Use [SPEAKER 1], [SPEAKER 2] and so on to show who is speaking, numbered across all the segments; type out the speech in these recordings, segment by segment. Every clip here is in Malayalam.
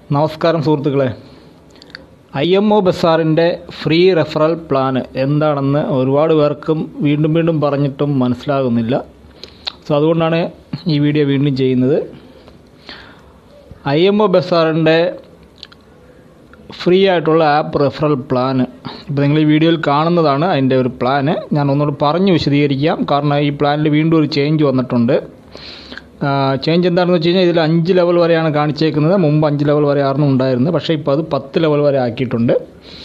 [SPEAKER 1] നമസ്കാരം സുഹൃത്തുക്കളെ ഐ എം ഒ ബസാറിൻ്റെ ഫ്രീ റെഫറൽ പ്ലാൻ എന്താണെന്ന് ഒരുപാട് പേർക്കും വീണ്ടും വീണ്ടും പറഞ്ഞിട്ടും മനസ്സിലാകുന്നില്ല സോ അതുകൊണ്ടാണ് ഈ വീഡിയോ വീണ്ടും ചെയ്യുന്നത് ഐ എം ഒ ബസാറിൻ്റെ ഫ്രീ ആയിട്ടുള്ള ആപ്പ് റെഫറൽ പ്ലാന് ഇപ്പോൾ നിങ്ങൾ ഈ വീഡിയോയിൽ കാണുന്നതാണ് അതിൻ്റെ ഒരു പ്ലാന് ഞാൻ ഒന്നുകൂടി പറഞ്ഞു വിശദീകരിക്കാം കാരണം ഈ പ്ലാനിൽ വീണ്ടും ഒരു ചേഞ്ച് വന്നിട്ടുണ്ട് ചേഞ്ച് എന്താണെന്ന് വെച്ച് കഴിഞ്ഞാൽ ഇതിൽ അഞ്ച് ലെവൽ വരെയാണ് കാണിച്ചേക്കുന്നത് മുമ്പ് അഞ്ച് ലെവൽ വരെ ആയിരുന്നു ഉണ്ടായിരുന്നത് പക്ഷേ ഇപ്പോൾ അത് പത്ത് ലെവൽ വരെ ആക്കിയിട്ടുണ്ട്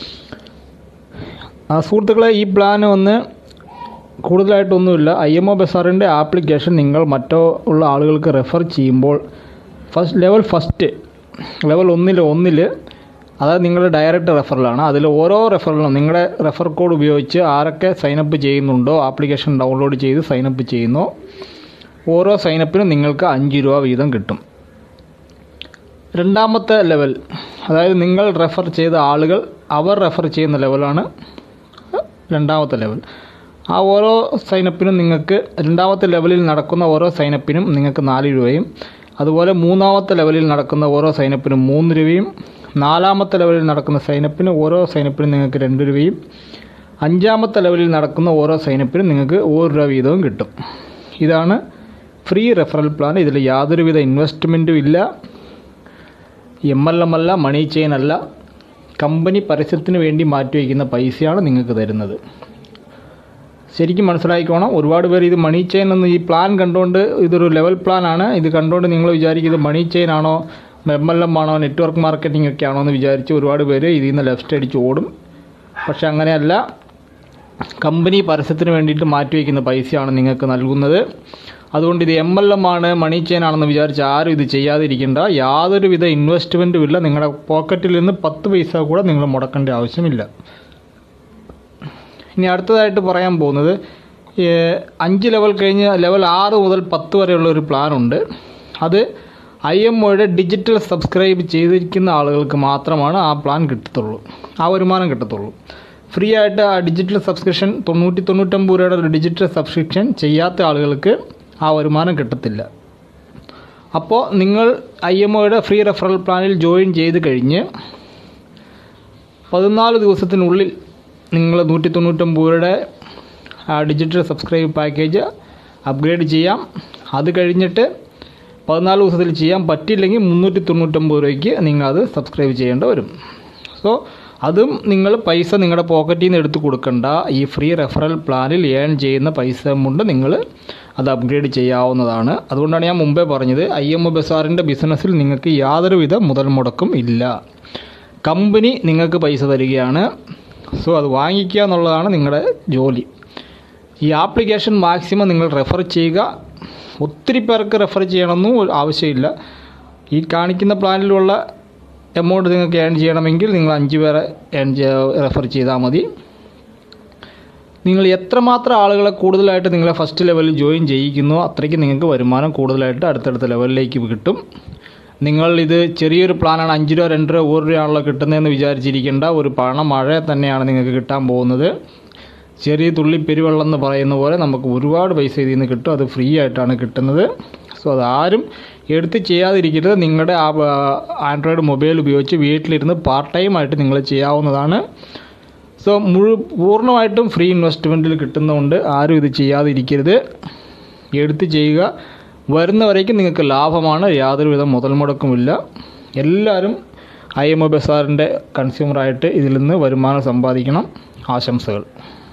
[SPEAKER 1] ആ സുഹൃത്തുക്കളെ ഈ പ്ലാൻ ഒന്ന് കൂടുതലായിട്ടൊന്നുമില്ല ഐ എം ഒ ബസാറിൻ്റെ ആപ്ലിക്കേഷൻ നിങ്ങൾ മറ്റോ ഉള്ള ആളുകൾക്ക് റെഫർ ചെയ്യുമ്പോൾ ഫസ്റ്റ് ലെവൽ ഫസ്റ്റ് ലെവൽ ഒന്നിൽ ഒന്നിൽ അതായത് നിങ്ങളുടെ ഡയറക്റ്റ് റെഫറലാണ് അതിൽ ഓരോ റെഫറലും നിങ്ങളുടെ റെഫർ കോഡ് ഉപയോഗിച്ച് ആരൊക്കെ സൈനപ്പ് ചെയ്യുന്നുണ്ടോ ആപ്ലിക്കേഷൻ ഡൗൺലോഡ് ചെയ്ത് സൈനപ്പ് ചെയ്യുന്നോ ഓരോ സൈനപ്പിനും നിങ്ങൾക്ക് അഞ്ച് രൂപ വീതം കിട്ടും രണ്ടാമത്തെ ലെവൽ അതായത് നിങ്ങൾ റെഫർ ചെയ്ത ആളുകൾ അവർ റെഫർ ചെയ്യുന്ന ലെവലാണ് രണ്ടാമത്തെ ലെവൽ ആ ഓരോ സൈനപ്പിനും നിങ്ങൾക്ക് രണ്ടാമത്തെ ലെവലിൽ നടക്കുന്ന ഓരോ സൈനപ്പിനും നിങ്ങൾക്ക് നാല് രൂപയും അതുപോലെ മൂന്നാമത്തെ ലെവലിൽ നടക്കുന്ന ഓരോ സൈനപ്പിനും മൂന്ന് രൂപയും നാലാമത്തെ ലെവലിൽ നടക്കുന്ന സൈനപ്പിന് ഓരോ സൈനപ്പിനും നിങ്ങൾക്ക് രണ്ട് രൂപയും അഞ്ചാമത്തെ ലെവലിൽ നടക്കുന്ന ഓരോ സൈനപ്പിനും നിങ്ങൾക്ക് ഒരു രൂപ വീതവും കിട്ടും ഇതാണ് ഫ്രീ റെഫറൽ പ്ലാൻ ഇതിൽ യാതൊരുവിധ ഇൻവെസ്റ്റ്മെൻറ്റും ഇല്ല എം എൽ എം അല്ല മണി ചെയിൻ അല്ല കമ്പനി പരസ്യത്തിന് വേണ്ടി മാറ്റിവെക്കുന്ന പൈസയാണ് നിങ്ങൾക്ക് തരുന്നത് ശരിക്കും മനസ്സിലാക്കിക്കോണം ഒരുപാട് പേര് ഇത് മണി ചെയിൻ എന്ന് ഈ പ്ലാൻ കണ്ടുകൊണ്ട് ഇതൊരു ലെവൽ പ്ലാൻ ആണ് ഇത് കണ്ടുകൊണ്ട് നിങ്ങൾ വിചാരിക്കുന്നത് മണി ചെയിൻ ആണോ എം എൽ എം ആണോ നെറ്റ്വർക്ക് മാർക്കറ്റിംഗ് ഒക്കെ ആണോ എന്ന് വിചാരിച്ച് ഒരുപാട് പേര് ഇതിൽ നിന്ന് ലെഫ്റ്റ് അടിച്ച് ഓടും പക്ഷെ അങ്ങനെയല്ല കമ്പനി പരസ്യത്തിന് വേണ്ടിയിട്ട് മാറ്റിവെക്കുന്ന പൈസയാണ് നിങ്ങൾക്ക് നൽകുന്നത് അതുകൊണ്ട് ഇത് എം എൽ എം ആണ് മണി ചെയിൻ ആണെന്ന് വിചാരിച്ച് ആരും ഇത് ചെയ്യാതിരിക്കേണ്ട യാതൊരുവിധ ഇൻവെസ്റ്റ്മെൻറ്റും ഇല്ല നിങ്ങളുടെ പോക്കറ്റിൽ നിന്ന് പത്ത് പൈസ കൂടെ നിങ്ങൾ മുടക്കേണ്ട ആവശ്യമില്ല ഇനി അടുത്തതായിട്ട് പറയാൻ പോകുന്നത് അഞ്ച് ലെവൽ കഴിഞ്ഞ് ലെവൽ ആറ് മുതൽ പത്ത് വരെയുള്ള ഒരു പ്ലാനുണ്ട് അത് ഐ എം ഒയുടെ ഡിജിറ്റൽ സബ്സ്ക്രൈബ് ചെയ്തിരിക്കുന്ന ആളുകൾക്ക് മാത്രമാണ് ആ പ്ലാൻ കിട്ടത്തുള്ളൂ ആ വരുമാനം കിട്ടത്തുള്ളൂ ഫ്രീ ആയിട്ട് ആ ഡിജിറ്റൽ സബ്സ്ക്രിപ്ഷൻ തൊണ്ണൂറ്റി തൊണ്ണൂറ്റമ്പത് രൂപയുടെ ഒരു ഡിജിറ്റൽ സബ്സ്ക്രിപ്ഷൻ ചെയ്യാത്ത ആളുകൾക്ക് ആ വരുമാനം കിട്ടത്തില്ല അപ്പോൾ നിങ്ങൾ ഐ എം ഒയുടെ ഫ്രീ റെഫറൽ പ്ലാനിൽ ജോയിൻ ചെയ്ത് കഴിഞ്ഞ് പതിനാല് ദിവസത്തിനുള്ളിൽ നിങ്ങൾ നൂറ്റി തൊണ്ണൂറ്റൊമ്പത് രൂപയുടെ ഡിജിറ്റൽ സബ്സ്ക്രൈബ് പാക്കേജ് അപ്ഗ്രേഡ് ചെയ്യാം അത് കഴിഞ്ഞിട്ട് പതിനാല് ദിവസത്തിൽ ചെയ്യാൻ പറ്റില്ലെങ്കിൽ മുന്നൂറ്റി തൊണ്ണൂറ്റൊമ്പത് രൂപയ്ക്ക് നിങ്ങളത് സബ്സ്ക്രൈബ് ചെയ്യേണ്ടി വരും സോ അതും നിങ്ങൾ പൈസ നിങ്ങളുടെ പോക്കറ്റിൽ നിന്ന് എടുത്ത് കൊടുക്കണ്ട ഈ ഫ്രീ റെഫറൽ പ്ലാനിൽ ഏൺ ചെയ്യുന്ന പൈസ കൊണ്ട് നിങ്ങൾ അത് അപ്ഗ്രേഡ് ചെയ്യാവുന്നതാണ് അതുകൊണ്ടാണ് ഞാൻ മുമ്പേ പറഞ്ഞത് ഐ എം ഒ ബസാറിൻ്റെ ബിസിനസ്സിൽ നിങ്ങൾക്ക് യാതൊരുവിധ മുതൽ മുടക്കും ഇല്ല കമ്പനി നിങ്ങൾക്ക് പൈസ തരികയാണ് സോ അത് വാങ്ങിക്കുക എന്നുള്ളതാണ് നിങ്ങളുടെ ജോലി ഈ ആപ്ലിക്കേഷൻ മാക്സിമം നിങ്ങൾ റെഫർ ചെയ്യുക ഒത്തിരി പേർക്ക് റെഫർ ചെയ്യണമെന്നും ആവശ്യമില്ല ഈ കാണിക്കുന്ന പ്ലാനിലുള്ള എമൗണ്ട് നിങ്ങൾക്ക് ഏൺ ചെയ്യണമെങ്കിൽ നിങ്ങൾ അഞ്ച് പേരെ ഏൺ റെഫർ ചെയ്താൽ മതി നിങ്ങൾ എത്രമാത്രം ആളുകളെ കൂടുതലായിട്ട് നിങ്ങളെ ഫസ്റ്റ് ലെവലിൽ ജോയിൻ ചെയ്യിക്കുന്നോ അത്രയ്ക്ക് നിങ്ങൾക്ക് വരുമാനം കൂടുതലായിട്ട് അടുത്തടുത്ത ലെവലിലേക്ക് കിട്ടും നിങ്ങൾ ഇത് ചെറിയൊരു പ്ലാനാണ് അഞ്ച് രൂപ രണ്ട് രൂപ ഒരു രൂപയാണല്ലോ കിട്ടുന്നതെന്ന് വിചാരിച്ചിരിക്കേണ്ട ഒരു പണ മഴ തന്നെയാണ് നിങ്ങൾക്ക് കിട്ടാൻ പോകുന്നത് ചെറിയ തുള്ളി പെരുവെള്ളം എന്ന് പറയുന്ന പോലെ നമുക്ക് ഒരുപാട് പൈസ ഇതിൽ നിന്ന് കിട്ടും അത് ഫ്രീ ആയിട്ടാണ് കിട്ടുന്നത് സോ അതാരും എടുത്ത് ചെയ്യാതിരിക്കരുത് നിങ്ങളുടെ ആ ആൻഡ്രോയിഡ് മൊബൈൽ ഉപയോഗിച്ച് വീട്ടിലിരുന്ന് പാർട്ട് ടൈം ആയിട്ട് നിങ്ങൾ ചെയ്യാവുന്നതാണ് സോ മുഴു പൂർണ്ണമായിട്ടും ഫ്രീ ഇൻവെസ്റ്റ്മെൻറ്റിൽ കിട്ടുന്നതുകൊണ്ട് ആരും ഇത് ചെയ്യാതിരിക്കരുത് എടുത്ത് ചെയ്യുക വരുന്നവരേക്കും നിങ്ങൾക്ക് ലാഭമാണ് യാതൊരുവിധ മുതൽ മുടക്കുമില്ല എല്ലാവരും ഐ എം ഒ ബസാറിൻ്റെ കൺസ്യൂമറായിട്ട് ഇതിൽ നിന്ന് വരുമാനം സമ്പാദിക്കണം ആശംസകൾ